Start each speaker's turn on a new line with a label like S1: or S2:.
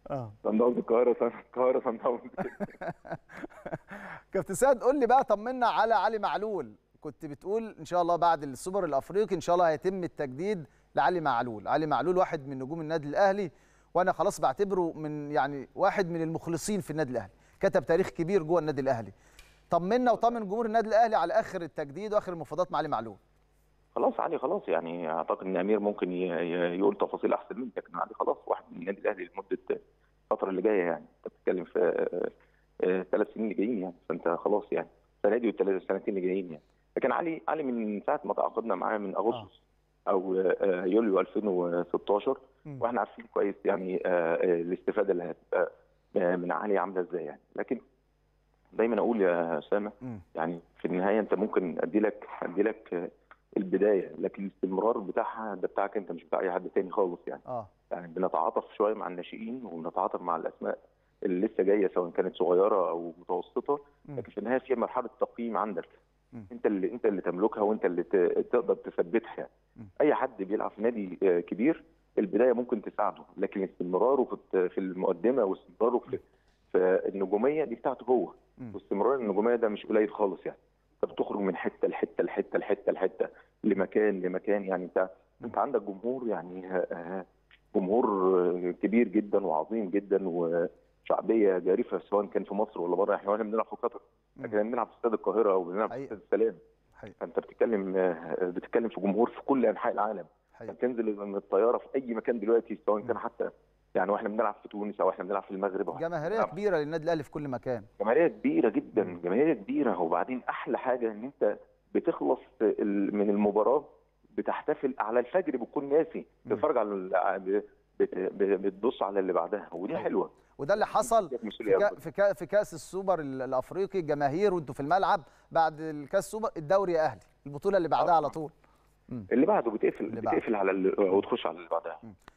S1: اه
S2: صن داونز القاهره صن- القاهره صن داونز
S1: كابتن سيد قول لي بقى طمنا على علي معلول كنت بتقول ان شاء الله بعد السوبر الافريقي ان شاء الله هيتم التجديد لعلي معلول علي معلول واحد من نجوم النادي الاهلي وانا خلاص بعتبره من يعني واحد من المخلصين في النادي الاهلي كتب تاريخ كبير جوه النادي الاهلي طمنا وطمن جمهور النادي الاهلي على اخر التجديد واخر المفاوضات مع علي معلول
S2: خلاص علي خلاص يعني اعتقد ان امير ممكن ي- ي- يقول تفاصيل احسن مني لكن علي خلاص واحد من النادي الاهلي لمده الفتره اللي جايه يعني انت بتتكلم في ثلاث سنين اللي جايين يعني فانت خلاص يعني السنه دي والثلاث سنتين اللي جايين يعني لكن علي علي من ساعه ما تعاقدنا معاه من اغسطس او آه، يوليو 2016
S1: مم.
S2: واحنا عارفين كويس يعني آه، آه، الاستفاده اللي هتبقى آه، من علي عامله ازاي يعني لكن دايما اقول يا اسامه
S1: مم.
S2: يعني في النهايه انت ممكن ادي لك ادي لك آه، البدايه لكن الاستمرار بتاعها ده بتاعك انت مش بتاع اي حد تاني خالص يعني
S1: اه
S2: يعني بنتعاطف شويه مع الناشئين وبنتعاطف مع الاسماء اللي لسه جايه سواء كانت صغيره او متوسطه
S1: مم.
S2: لكن في النهايه في مرحله تقييم عندك
S1: مم.
S2: انت اللي انت اللي تملكها وانت اللي ت- تقدر تثبتها يعني.
S1: مم.
S2: اي حد بيلعب في نادي آه، كبير البدايه ممكن تساعده لكن استمراره في الت- في المقدمه واستمراره في في النجوميه دي بتاعته هو
S1: مم.
S2: واستمرار النجوميه ده مش قليل خالص يعني انت بتخرج من حته لحته لحته لحته لحته لمكان لمكان يعني انت انت عندك جمهور يعني آه، آه، جمهور آه، كبير جدا وعظيم جدا وشعبيه جارفه سواء كان في مصر ولا بره احنا هنا بنلعب في قطر لكن
S1: مم.
S2: بنلعب في استاد القاهره او بنلعب في
S1: حقيقة.
S2: استاد السلام
S1: حقيقة.
S2: فانت بتتكلم آه، بتتكلم في جمهور في كل انحاء العالم
S1: حقيقة.
S2: تنزل من الطياره في اي مكان دلوقتي سواء
S1: مم.
S2: كان حتى يعني واحنا بنلعب في تونس او احنا بنلعب في المغرب أو إحنا
S1: جماهيريه
S2: بنلعب
S1: كبيره للنادي الاهلي في كل مكان
S2: جماهيريه كبيره جدا
S1: مم.
S2: جماهيريه كبيره وبعدين احلى حاجه ان انت بتخلص ال- من المباراه بتحتفل على الفجر بتكون ناسي
S1: مم.
S2: تتفرج على ال- ب- بت- ب- بتبص على اللي بعدها ودي
S1: أيوة.
S2: حلوه
S1: وده اللي حصل
S2: فيك
S1: في,
S2: مسؤولية
S1: كا
S2: أكبر.
S1: في, كا في كاس السوبر ال- الافريقي الجماهير وانتوا في الملعب بعد الكاس السوبر الدوري يا اهلي البطوله اللي بعدها على طول
S2: اللي بعده بتقفل
S1: اللي بعده.
S2: بتقفل على ال- وتخش على اللي بعدها